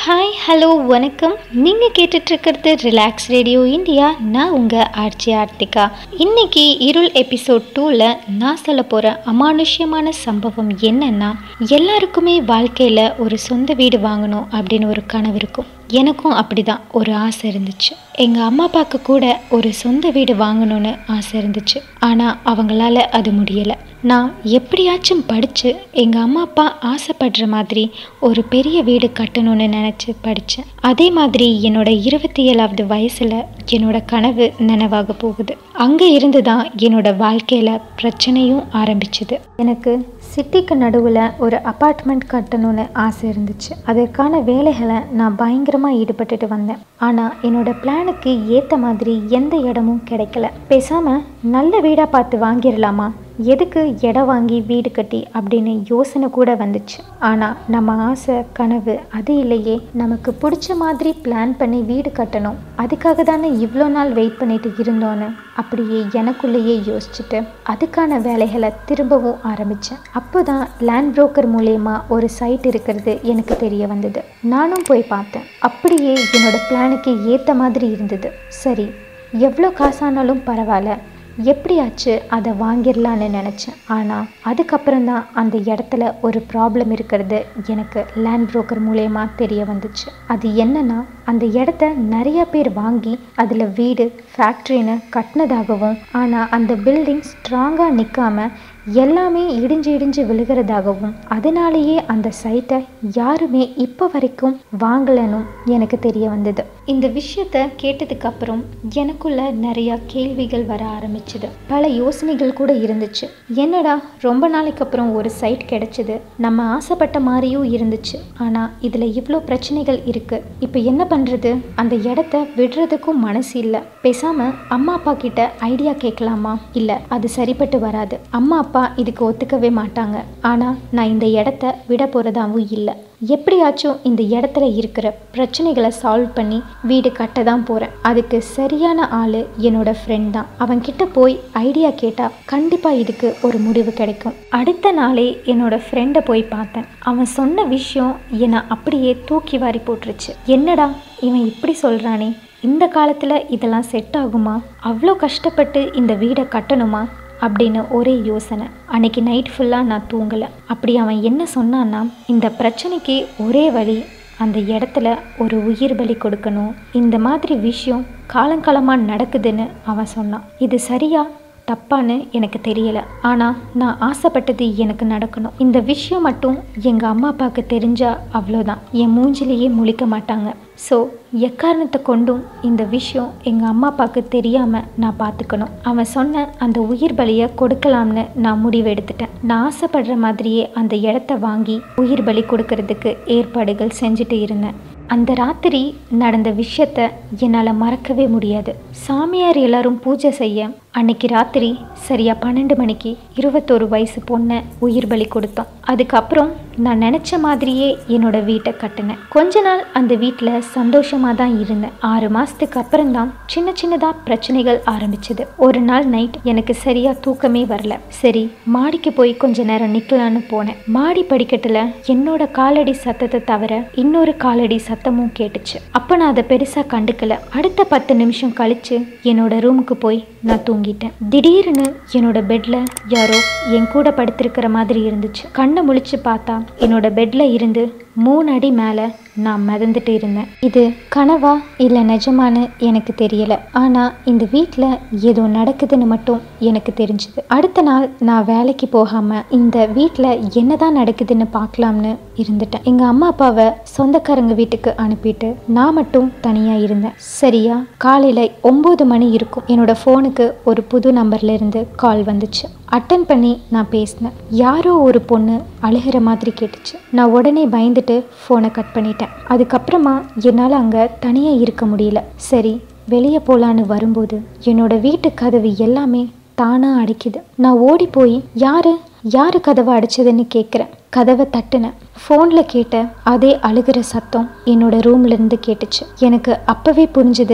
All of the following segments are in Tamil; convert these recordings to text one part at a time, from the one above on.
ஹாய் ஹலோ வணக்கம் நீங்கள் கேட்டுட்ருக்கிறது ரிலாக்ஸ் ரேடியோ இந்தியா நான் உங்கள் ஆர்ச்சி ஆர்த்திகா இன்னைக்கு இருள் எபிசோட் டூவில் நான் சொல்ல போகிற அமானுஷ்யமான சம்பவம் என்னன்னா எல்லாருக்குமே வாழ்க்கையில் ஒரு சொந்த வீடு வாங்கணும் அப்படின்னு ஒரு கனவு இருக்கும் எனக்கும் அப்படிதான் ஒரு ஆசை இருந்துச்சு எங்கள் அம்மா அப்பாவுக்கு கூட ஒரு சொந்த வீடு வாங்கணும்னு ஆசை இருந்துச்சு ஆனால் அவங்களால அது முடியலை நான் எப்படியாச்சும் படித்து எங்கள் அம்மா அப்பா ஆசைப்படுற மாதிரி ஒரு பெரிய வீடு கட்டணும்னு நினச்சி படித்தேன் அதே மாதிரி என்னோட இருபத்தி ஏழாவது வயசில் என்னோட கனவு நனவாக போகுது அங்கே இருந்து தான் என்னோட வாழ்க்கையில் பிரச்சனையும் ஆரம்பிச்சுது எனக்கு சிட்டிக்கு நடுவில் ஒரு அப்பார்ட்மெண்ட் கட்டணும்னு ஆசை இருந்துச்சு அதற்கான வேலைகளை நான் பயங்கரமாக ஈடுபட்டுட்டு வந்தேன் ஆனால் என்னோட பிளானுக்கு ஏற்ற மாதிரி எந்த இடமும் கிடைக்கல பேசாமல் நல்ல வீடாக பார்த்து வாங்கிடலாமா எதுக்கு இடம் வாங்கி வீடு கட்டி அப்படின்னு யோசனை கூட வந்துச்சு ஆனால் நம்ம ஆசை கனவு அது இல்லையே நமக்கு பிடிச்ச மாதிரி பிளான் பண்ணி வீடு கட்டணும் அதுக்காக தானே இவ்வளோ நாள் வெயிட் பண்ணிட்டு இருந்தோன்னு அப்படியே எனக்குள்ளேயே யோசிச்சுட்டு அதுக்கான வேலைகளை திரும்பவும் ஆரம்பித்தேன் அப்போ தான் லேண்ட் புரோக்கர் மூலயமா ஒரு சைட் இருக்கிறது எனக்கு தெரிய வந்தது நானும் போய் பார்த்தேன் அப்படியே என்னோட பிளானுக்கு ஏற்ற மாதிரி இருந்தது சரி எவ்வளோ காசானாலும் பரவாயில்ல எப்படியாச்சு அதை வாங்கிடலான்னு நினச்சேன் ஆனால் அதுக்கப்புறம் தான் அந்த இடத்துல ஒரு ப்ராப்ளம் இருக்கிறது எனக்கு லேண்ட் புரோக்கர் மூலயமா தெரிய வந்துச்சு அது என்னன்னா அந்த இடத்த நிறைய பேர் வாங்கி அதில் வீடு ஃபேக்ட்ரின்னு கட்டினதாகவும் ஆனால் அந்த பில்டிங் ஸ்ட்ராங்காக நிற்காம எல்லாமே இடிஞ்சு இடிஞ்சு விழுகிறதாகவும் அதனாலேயே அந்த சைட்டை யாருமே இப்போ வரைக்கும் வாங்கலனும் எனக்கு தெரிய வந்தது இந்த விஷயத்த கேட்டதுக்கப்புறம் எனக்குள்ள நிறையா கேள்விகள் வர ஆரம்பிச்சுது பல யோசனைகள் கூட இருந்துச்சு என்னடா ரொம்ப நாளைக்கு அப்புறம் ஒரு சைட் கிடைச்சிது நம்ம ஆசைப்பட்ட மாதிரியும் இருந்துச்சு ஆனால் இதில் இவ்வளோ பிரச்சனைகள் இருக்குது இப்போ என்ன பண்ணுறது அந்த இடத்த விடுறதுக்கும் மனசு இல்லை பேசாமல் அம்மா அப்பா கிட்ட ஐடியா கேட்கலாமா இல்லை அது சரிப்பட்டு வராது அம்மா அப்பா இதுக்கு ஒத்துக்கவே மாட்டாங்க ஆனால் நான் இந்த இடத்த விட போகிறதாவும் இல்லை எப்படியாச்சும் இந்த இடத்துல இருக்கிற பிரச்சனைகளை சால்வ் பண்ணி வீடு கட்ட தான் போகிறேன் அதுக்கு சரியான ஆள் என்னோட ஃப்ரெண்ட் தான் அவன்கிட்ட போய் ஐடியா கேட்டால் கண்டிப்பாக இதுக்கு ஒரு முடிவு கிடைக்கும் அடுத்த நாளே என்னோட ஃப்ரெண்டை போய் பார்த்தேன் அவன் சொன்ன விஷயம் என்னை அப்படியே தூக்கி வாரி போட்டுருச்சு என்னடா இவன் இப்படி சொல்கிறானே இந்த காலத்தில் இதெல்லாம் செட் ஆகுமா அவ்வளோ கஷ்டப்பட்டு இந்த வீடை கட்டணுமா அப்படின்னு ஒரே யோசனை அன்னைக்கு நைட் ஃபுல்லாக நான் தூங்கலை அப்படி அவன் என்ன சொன்னான்னா இந்த பிரச்சனைக்கு ஒரே வழி அந்த இடத்துல ஒரு உயிர் பலி கொடுக்கணும் இந்த மாதிரி விஷயம் காலங்காலமாக நடக்குதுன்னு அவன் சொன்னான் இது சரியா தப்பான்னு எனக்கு தெரியல ஆனால் நான் ஆசைப்பட்டது எனக்கு நடக்கணும் இந்த விஷயம் மட்டும் எங்கள் அம்மா அப்பாவுக்கு தெரிஞ்சா அவ்வளோதான் என் மூஞ்சிலேயே முழிக்க மாட்டாங்க ஸோ எக்காரணத்தை கொண்டும் இந்த விஷயம் எங்கள் அம்மா அப்பாவுக்கு தெரியாமல் நான் பார்த்துக்கணும் அவன் சொன்ன அந்த உயிர் பலியை கொடுக்கலாம்னு நான் முடிவு எடுத்துட்டேன் நான் ஆசைப்படுற மாதிரியே அந்த இடத்த வாங்கி உயிர் பலி கொடுக்கறதுக்கு ஏற்பாடுகள் செஞ்சுட்டு இருந்தேன் அந்த ராத்திரி நடந்த விஷயத்த என்னால் மறக்கவே முடியாது சாமியார் எல்லாரும் பூஜை செய்ய அன்னைக்கு ராத்திரி சரியா பன்னெண்டு மணிக்கு இருபத்தோரு வயசு பொண்ணை உயிர் பலி கொடுத்தோம் அதுக்கப்புறம் நான் நினச்ச மாதிரியே என்னோட வீட்டை கட்டினேன் கொஞ்ச நாள் அந்த வீட்டில் சந்தோஷமாக தான் இருந்தேன் ஆறு மாதத்துக்கு அப்புறம் தான் சின்ன சின்னதாக பிரச்சனைகள் ஆரம்பிச்சது ஒரு நாள் நைட் எனக்கு சரியா தூக்கமே வரல சரி மாடிக்கு போய் கொஞ்ச நேரம் நிற்கலான்னு போனேன் மாடி படிக்கட்டில் என்னோட காலடி சத்தத்தை தவிர இன்னொரு காலடி சத்தமும் கேட்டுச்சு அப்போ நான் அதை பெருசாக கண்டுக்கல அடுத்த பத்து நிமிஷம் கழிச்சு என்னோட ரூமுக்கு போய் நான் தூங்கிட்டேன் திடீர்னு என்னோட பெட்ல யாரோ என் கூட படுத்திருக்கிற மாதிரி இருந்துச்சு கண்ணை முழிச்சு பார்த்தா என்னோட பெட்ல இருந்து மூணு அடி மேலே நான் மிதந்துட்டு இருந்தேன் இது கனவா இல்லை நிஜமானு எனக்கு தெரியல ஆனால் இந்த வீட்டில் ஏதோ நடக்குதுன்னு மட்டும் எனக்கு தெரிஞ்சுது அடுத்த நாள் நான் வேலைக்கு போகாமல் இந்த வீட்டில் என்னதான் நடக்குதுன்னு பார்க்கலாம்னு இருந்துட்டேன் எங்கள் அம்மா அப்பாவை சொந்தக்காரங்க வீட்டுக்கு அனுப்பிட்டு நான் மட்டும் தனியாக இருந்தேன் சரியா காலையில் ஒம்பது மணி இருக்கும் என்னோட ஃபோனுக்கு ஒரு புது நம்பர்ல இருந்து கால் வந்துச்சு அட்டன் பண்ணி நான் பேசினேன் யாரோ ஒரு பொண்ணு அழுகிற மாதிரி கேட்டுச்சு நான் உடனே பயந்துட்டு ஃபோனை கட் பண்ணிட்டேன் அதுக்கப்புறமா என்னால் அங்கே தனியாக இருக்க முடியல சரி வெளியே போகலான்னு வரும்போது என்னோட வீட்டு கதவு எல்லாமே தானாக அடிக்குது நான் ஓடி போய் யாரு யாரு கதவை அடிச்சதுன்னு கேட்குறேன் கதவை தட்டுனேன் ஃபோனில் கேட்ட அதே அழுகிற சத்தம் என்னோட ரூம்லேருந்து கேட்டுச்சு எனக்கு அப்போவே புரிஞ்சுது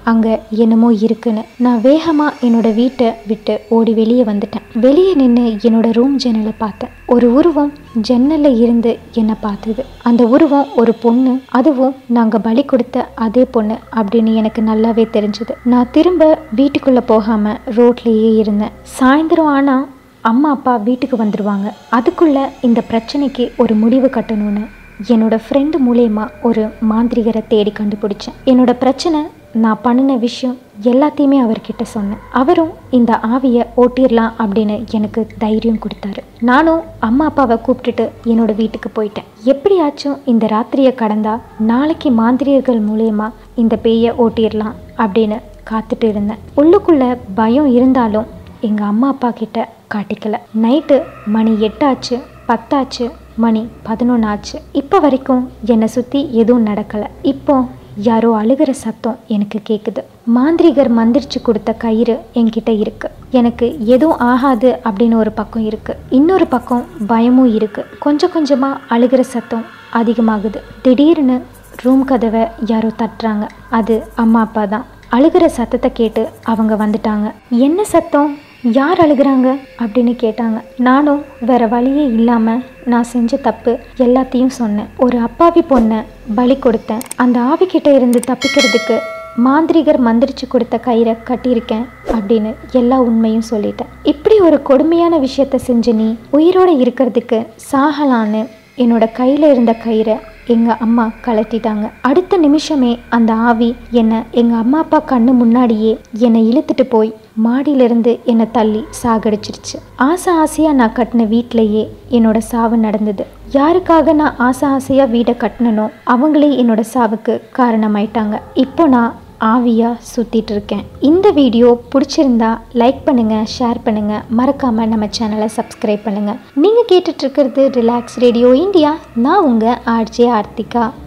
அங்கே என்னமோ இருக்குன்னு நான் வேகமாக என்னோட வீட்டை விட்டு ஓடி வெளியே வந்துட்டேன் வெளியே நின்று என்னோட ரூம் ஜன்னலை பார்த்தேன் ஒரு உருவம் ஜன்னலில் இருந்து என்னை பார்த்தது அந்த உருவம் ஒரு பொண்ணு அதுவும் நாங்கள் பலி கொடுத்த அதே பொண்ணு அப்படின்னு எனக்கு நல்லாவே தெரிஞ்சது நான் திரும்ப வீட்டுக்குள்ளே போகாமல் ரோட்லேயே இருந்தேன் சாயந்தரம் ஆனால் அம்மா அப்பா வீட்டுக்கு வந்துடுவாங்க அதுக்குள்ளே இந்த பிரச்சனைக்கு ஒரு முடிவு கட்டணும்னு என்னோட ஃப்ரெண்டு மூலயமா ஒரு மாந்திரிகரை தேடி கண்டுபிடிச்சேன் என்னோட பிரச்சனை நான் பண்ணின விஷயம் எல்லாத்தையுமே அவர்கிட்ட சொன்னேன் அவரும் இந்த ஆவியை ஓட்டிடலாம் அப்படின்னு எனக்கு தைரியம் கொடுத்தாரு நானும் அம்மா அப்பாவை கூப்பிட்டுட்டு என்னோட வீட்டுக்கு போயிட்டேன் எப்படியாச்சும் இந்த ராத்திரியை கடந்தா நாளைக்கு மாந்திரியர்கள் மூலயமா இந்த பேயை ஓட்டிடலாம் அப்படின்னு காத்துட்டு இருந்தேன் உள்ளுக்குள்ள பயம் இருந்தாலும் எங்கள் அம்மா அப்பா கிட்ட காட்டிக்கல நைட்டு மணி எட்டாச்சு பத்தாச்சு மணி பதினொன்று ஆச்சு இப்போ வரைக்கும் என்னை சுற்றி எதுவும் நடக்கலை இப்போ யாரோ அழுகிற சத்தம் எனக்கு கேட்குது மாந்திரிகர் மந்திரிச்சு கொடுத்த கயிறு என்கிட்ட இருக்கு எனக்கு எதுவும் ஆகாது அப்படின்னு ஒரு பக்கம் இருக்கு இன்னொரு பக்கம் பயமும் இருக்கு கொஞ்சம் கொஞ்சமாக அழுகிற சத்தம் அதிகமாகுது திடீர்னு ரூம் கதவை யாரோ தட்டுறாங்க அது அம்மா அப்பா தான் அழுகிற சத்தத்தை கேட்டு அவங்க வந்துட்டாங்க என்ன சத்தம் யார் அழுகுறாங்க அப்படின்னு கேட்டாங்க நானும் வேற வழியே இல்லாமல் நான் செஞ்ச தப்பு எல்லாத்தையும் சொன்னேன் ஒரு அப்பாவி பொண்ணை பலி கொடுத்தேன் அந்த ஆவிக்கிட்ட இருந்து தப்பிக்கிறதுக்கு மாந்திரிகர் மந்திரிச்சு கொடுத்த கயிறை கட்டியிருக்கேன் அப்படின்னு எல்லா உண்மையும் சொல்லிட்டேன் இப்படி ஒரு கொடுமையான விஷயத்த செஞ்ச நீ உயிரோட இருக்கிறதுக்கு சாகலான்னு என்னோட கையில் இருந்த கயிறை எங்கள் அம்மா கலட்டிட்டாங்க அடுத்த நிமிஷமே அந்த ஆவி என்னை எங்கள் அம்மா அப்பா கண்ணு முன்னாடியே என்னை இழுத்துட்டு போய் மாடியிலிருந்து என்னை தள்ளி சாகடிச்சிருச்சு ஆசை ஆசையாக நான் கட்டின வீட்டிலையே என்னோட சாவு நடந்தது யாருக்காக நான் ஆசை ஆசையாக வீடை கட்டினனோ அவங்களே என்னோட சாவுக்கு காரணமாயிட்டாங்க இப்போ நான் ஆவியாக சுற்றிட்டு இருக்கேன் இந்த வீடியோ பிடிச்சிருந்தா லைக் பண்ணுங்கள் ஷேர் பண்ணுங்கள் மறக்காமல் நம்ம சேனலை சப்ஸ்கிரைப் பண்ணுங்கள் நீங்கள் கேட்டுட்ருக்கிறது ரிலாக்ஸ் ரேடியோ இந்தியா நான் உங்கள் ஆர்ஜே ஆர்த்திகா